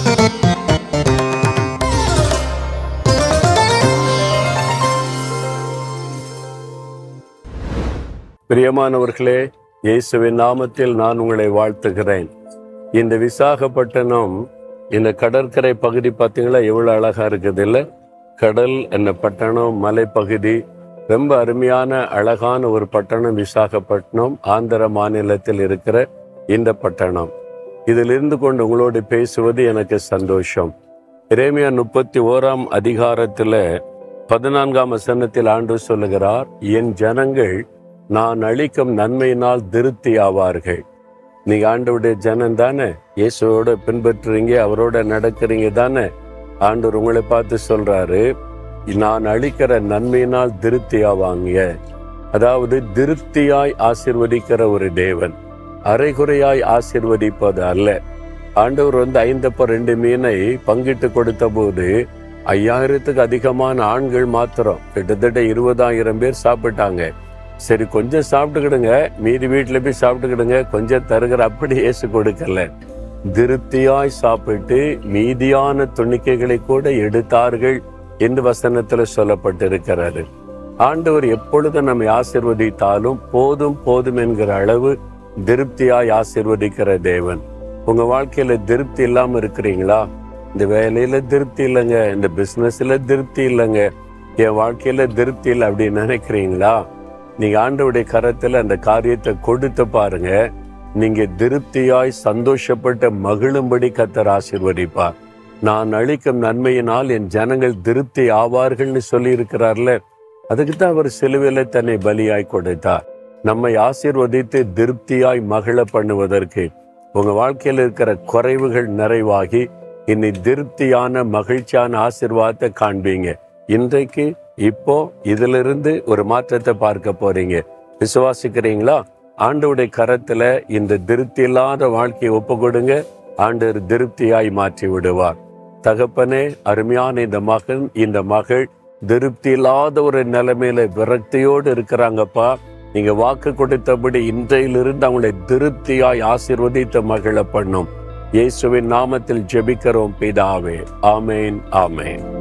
பிரியமானவர்களே இயேசுவின் நாமத்தில் நான் உங்களை வாழ்த்துகிறேன் இந்த விசாகப்பட்டினம் இந்த கடற்கரை பகுதி பார்த்தீங்களா எவ்வளவு அழகா இருக்குது இல்ல கடல் என்ன பட்டணம் மலைப்பகுதி ரொம்ப அருமையான அழகான ஒரு பட்டணம் விசாகப்பட்டினம் ஆந்திர மாநிலத்தில் இருக்கிற இந்த பட்டணம் இதில் இருந்து கொண்டு உங்களோடு பேசுவது எனக்கு சந்தோஷம் இரேமியா முப்பத்தி ஓராம் அதிகாரத்துல பதினான்காம் வசனத்தில் ஆண்டு சொல்லுகிறார் என் ஜனங்கள் நான் அளிக்கும் நன்மையினால் திருப்தி ஆவார்கள் நீங்க ஆண்டவருடைய ஜனம் தானே இயேசுவோட பின்பற்றுறீங்க அவரோட நடக்கிறீங்க தானே ஆண்டவர் உங்களை பார்த்து சொல்றாரு நான் அளிக்கிற நன்மையினால் திருப்தி ஆவாங்க அதாவது திருப்தியாய் ஆசிர்வதிக்கிற ஒரு தேவன் அரைகுறையாய் ஆசிர்வதிப்பது அல்ல ஆண்டவர் வந்து ஐந்தப்ப ரெண்டு மீனை பங்கிட்டு கொடுத்த போது ஐயாயிரத்துக்கு அதிகமான ஆண்கள் மாத்திரம் கிட்டத்தட்ட இருபதாயிரம் பேர் சாப்பிட்டாங்க சரி கொஞ்சம் சாப்பிட்டுக்கிடுங்க மீதி வீட்டுல போய் சாப்பிட்டுக்கிடுங்க கொஞ்சம் தருகிற அப்படி இயேசு கொடுக்கல திருப்தியாய் சாப்பிட்டு மீதியான துணிக்கைகளை கூட எடுத்தார்கள் என்று வசனத்துல சொல்லப்பட்டிருக்கிறாரு ஆண்டவர் எப்பொழுது நம்மை ஆசிர்வதித்தாலும் போதும் போதும் என்கிற அளவு திருப்தியாய் ஆசிர்வதிக்கிற தேவன் உங்க வாழ்க்கையில திருப்தி இல்லாம இருக்கிறீங்களா இந்த வேலையில திருப்தி இல்லைங்க இந்த பிசினஸ்ல திருப்தி இல்லைங்க என் வாழ்க்கையில திருப்தி இல்லை அப்படின்னு நினைக்கிறீங்களா நீங்க ஆண்டவுடைய கரத்துல அந்த காரியத்தை கொடுத்து பாருங்க நீங்க திருப்தியாய் சந்தோஷப்பட்ட மகிழும்படி கத்தர் ஆசிர்வதிப்பார் நான் அளிக்கும் நன்மையினால் என் ஜனங்கள் திருப்தி ஆவார்கள்னு சொல்லி இருக்கிறார்ல அதுக்கு தான் அவர் சிலுவையில தன்னை பலியாய் கொடுத்தார் நம்மை ஆசீர்வதித்து திருப்தியாய் மகிழ பண்ணுவதற்கு உங்க வாழ்க்கையில் இருக்கிற குறைவுகள் நிறைவாகி இன்னை திருப்தியான மகிழ்ச்சியான ஆசீர்வாதத்தை காண்பீங்க இன்றைக்கு இப்போ இதிலிருந்து ஒரு மாற்றத்தை பார்க்க போறீங்க விசுவாசிக்கிறீங்களா ஆண்டவுடைய கரத்துல இந்த திருப்தி இல்லாத வாழ்க்கையை ஒப்பு கொடுங்க ஆண்டவர் திருப்தியாய் மாற்றி விடுவார் தகப்பனே அருமையான இந்த மகன் இந்த மகள் திருப்தி இல்லாத ஒரு நிலைமையில விரக்தியோடு இருக்கிறாங்கப்பா நீங்க வாக்கு கொடுத்தபடி இன்றையிலிருந்து அவங்களை திருப்தியாய் ஆசீர்வதித்த மகிழ பண்ணும் இயேசுவின் நாமத்தில் ஜெபிக்கிறோம் பிதாவே ஆமேன் ஆமேன்